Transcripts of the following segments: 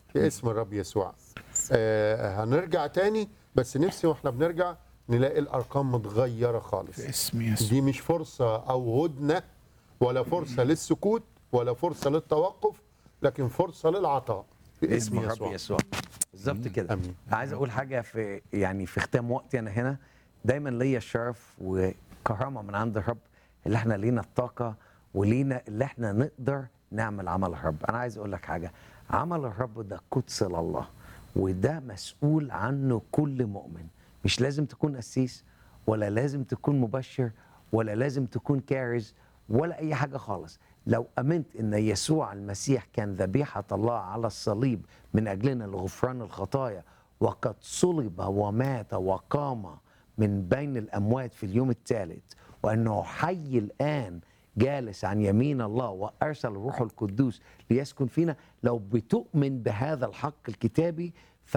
في اسم الرب يسوع آه هنرجع تاني بس نفسي واحنا بنرجع نلاقي الارقام متغيره خالص في اسم يسوع دي مش فرصه او هدنه ولا فرصه للسكوت ولا فرصه للتوقف لكن فرصه للعطاء في اسم اسم الرب يسوع يسوع بالظبط كده آمين. عايز اقول حاجه في يعني في ختام وقتي انا هنا دايما ليا الشرف وكرامه من عند الرب اللي احنا لينا الطاقه ولينا اللي احنا نقدر نعمل عمل الرب انا عايز اقول لك حاجه عمل الرب ده قدس لله وده مسؤول عنه كل مؤمن مش لازم تكون قسيس ولا لازم تكون مبشر ولا لازم تكون كارز ولا اي حاجه خالص لو امنت ان يسوع المسيح كان ذبيحه الله على الصليب من اجلنا لغفران الخطايا وقد صلب ومات وقام من بين الاموات في اليوم الثالث وانه حي الان جالس عن يمين الله وارسل الروح القدوس ليسكن فينا لو بتؤمن بهذا الحق الكتابي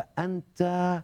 فانت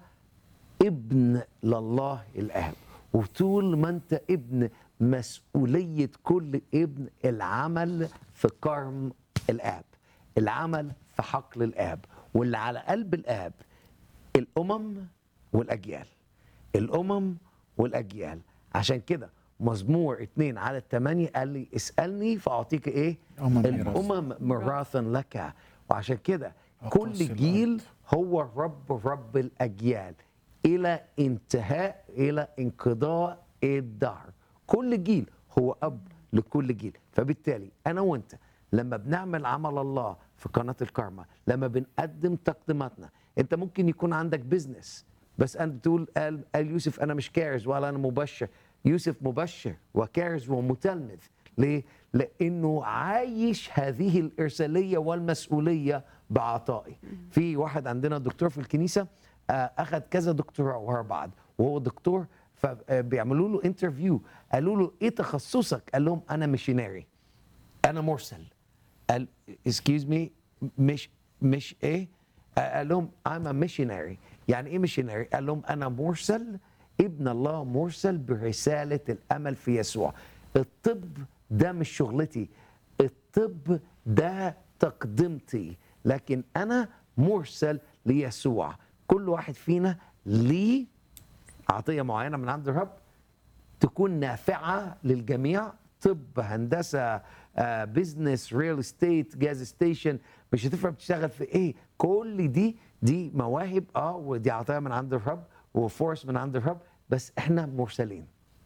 ابن لله الاب وطول ما انت ابن مسؤوليه كل ابن العمل في كرم الاب العمل في حقل الاب واللي على قلب الاب الامم والاجيال الامم والاجيال عشان كده مزمور اتنين على الثمانية قال لي اسألني فأعطيك إيه؟ أمم ميراث. الأمم ميراثا لك وعشان كده أقاصي كل جيل الأرض. هو الرب رب الأجيال إلى انتهاء إلى انقضاء الدهر كل جيل هو أب لكل جيل فبالتالي أنا وأنت لما بنعمل عمل الله في قناة الكارما لما بنقدم تقديماتنا أنت ممكن يكون عندك بيزنس بس أنت بتقول قال, قال يوسف أنا مش كارز ولا أنا مبشر يوسف مبشر وكارز ومتلمذ ليه؟ لأنه عايش هذه الإرسالية والمسؤولية بعطائي في واحد عندنا دكتور في الكنيسة آه، أخذ كذا دكتوراه ورا بعض وهو دكتور فبيعملوا له انترفيو قالوا له ايه تخصصك؟ قال لهم انا ميشناري انا مرسل قال excuse me مش مش ايه آه، قال لهم I'm a missionary يعني ايه missionary قال لهم انا مرسل ابن الله مرسل برسالة الامل في يسوع الطب ده مش شغلتي الطب ده تقدمتي لكن انا مرسل ليسوع كل واحد فينا ليه عطية معينة من عند الرب تكون نافعه للجميع طب هندسه آه، بيزنس ريل استيت جاز ستيشن مش هتفرق بتشتغل في ايه كل دي دي مواهب اه ودي عطايا من عند الرب وفورس من عند الرب بس احنا مرسلين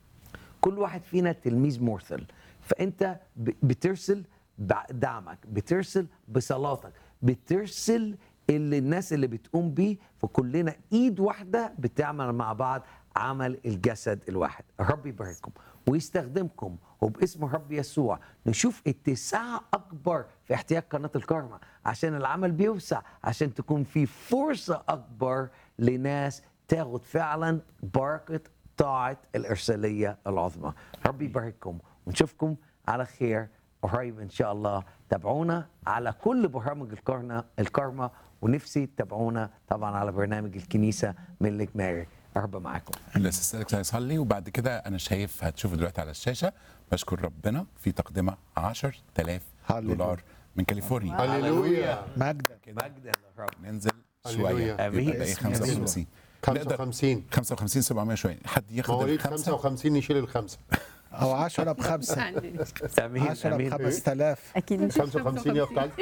كل واحد فينا تلميذ مرسل فانت ب- بترسل بدعمك بترسل بصلاتك بترسل اللي الناس اللي بتقوم بيه فكلنا ايد واحده بتعمل مع بعض عمل الجسد الواحد الرب يبارككم ويستخدمكم وباسم الرب يسوع نشوف اتساع اكبر في احتياج قناه الكارما عشان العمل بيوسع عشان تكون في فرصه اكبر لناس تاخد فعلا بركه طاعه الارساليه العظمى رب يبارككم ونشوفكم على خير قريب ان شاء الله تابعونا على كل برامج الكارما الكارما ونفسي تتابعونا طبعا على برنامج الكنيسه من ليك ماري رب معاكم الاستاذ سالك هيصلي وبعد كده انا شايف هتشوفوا دلوقتي على الشاشه بشكر ربنا في تقدمه 10000 هللويا. دولار من كاليفورنيا هللويا مجدا مجدا للرب ننزل هللويا. شويه آمين. يبقى ايه 55 نقدر 55 55 700 شويه حد ياخد مواليد الخمسه 55 يشيل الخمسه او 10 بخمسه امين 10 ب امين 5000 اكيد مش 55 يا اختي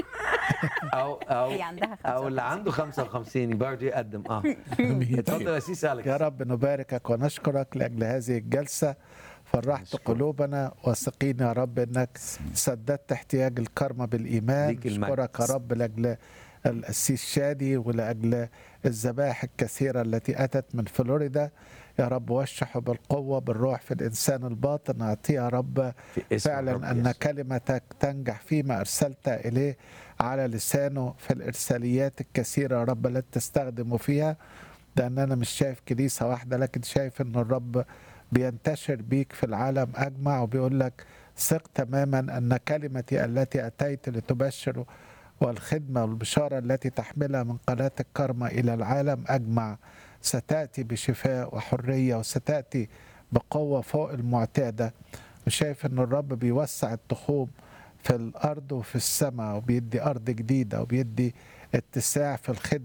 او او هي عندها او اللي 55. عنده 55 برضه يقدم اه اتفضل يا سيسي اليكس يا رب نباركك ونشكرك لاجل هذه الجلسه فرحت قلوبنا واثقين يا رب انك سددت احتياج الكرمه بالايمان ليك المجد. نشكرك يا رب لاجل القسيس شادي ولاجل الذبائح الكثيره التي اتت من فلوريدا يا رب وشحه بالقوه بالروح في الانسان الباطن اعطيه يا رب في اسم الرب فعلا ان يسوع. كلمتك تنجح فيما ارسلت اليه على لسانه في الارساليات الكثيره يا رب التي تستخدم فيها لان انا مش شايف كنيسه واحده لكن شايف ان الرب بينتشر بيك في العالم اجمع وبيقول لك ثق تماما ان كلمتي التي اتيت لتبشر والخدمه والبشاره التي تحملها من قناه الكرمه الى العالم اجمع ستاتي بشفاء وحريه وستاتي بقوه فوق المعتاده وشايف ان الرب بيوسع التخوم في الارض وفي السماء وبيدي ارض جديده وبيدي اتساع في الخدمة